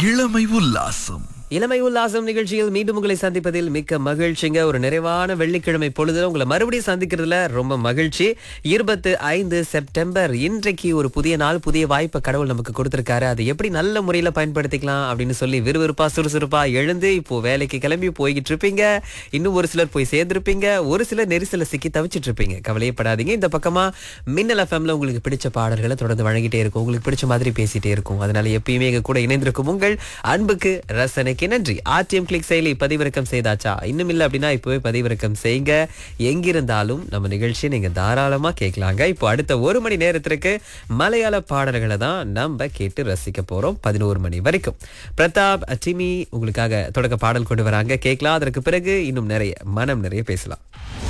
இளமை உல்லாசம் இளமை உல்லாசம் நிகழ்ச்சியில் மீண்டும் உங்களை சந்திப்பதில் மிக்க மகிழ்ச்சிங்க ஒரு நிறைவான வெள்ளிக்கிழமை பொழுதுல உங்களை மறுபடியும் சந்திக்கிறதுல ரொம்ப மகிழ்ச்சி இருபத்து ஐந்து செப்டம்பர் இன்றைக்கு ஒரு புதிய நாள் புதிய வாய்ப்பை கடவுள் நமக்கு கொடுத்திருக்காரு அதை எப்படி நல்ல முறையில பயன்படுத்திக்கலாம் அப்படின்னு சொல்லி விறுவிறுப்பா சுறுசுறுப்பா எழுந்து இப்போ வேலைக்கு கிளம்பி போய்கிட்டு இருப்பீங்க இன்னும் ஒரு சிலர் போய் சேர்ந்திருப்பீங்க ஒரு சிலர் நெரிசல சிக்கி தவிச்சிட்டு இருப்பீங்க கவலையப்படாதீங்க இந்த பக்கமா மின்னல் எஃப்எம்ல உங்களுக்கு பிடிச்ச பாடல்களை தொடர்ந்து வழங்கிட்டே இருக்கும் உங்களுக்கு பிடிச்ச மாதிரி பேசிட்டே இருக்கும் அதனால எப்பயுமே எங்க கூட இணைந்திருக்கும் உங்கள் அன்புக்கு ரசனைக்கு நன்றி ஆர்டிஎம் கிளிக் செயலி பதிவிறக்கம் செய்தாச்சா இன்னும் இல்லை அப்படின்னா இப்பவே பதிவிறக்கம் செய்யுங்க எங்கிருந்தாலும் நம்ம நிகழ்ச்சியை நீங்க தாராளமா கேட்கலாங்க இப்போ அடுத்த ஒரு மணி நேரத்திற்கு மலையாள பாடல்களை தான் நம்ம கேட்டு ரசிக்க போறோம் பதினோரு மணி வரைக்கும் பிரதாப் டிமி உங்களுக்காக தொடக்க பாடல் கொண்டு வராங்க கேட்கலாம் அதற்கு பிறகு இன்னும் நிறைய மனம் நிறைய பேசலாம்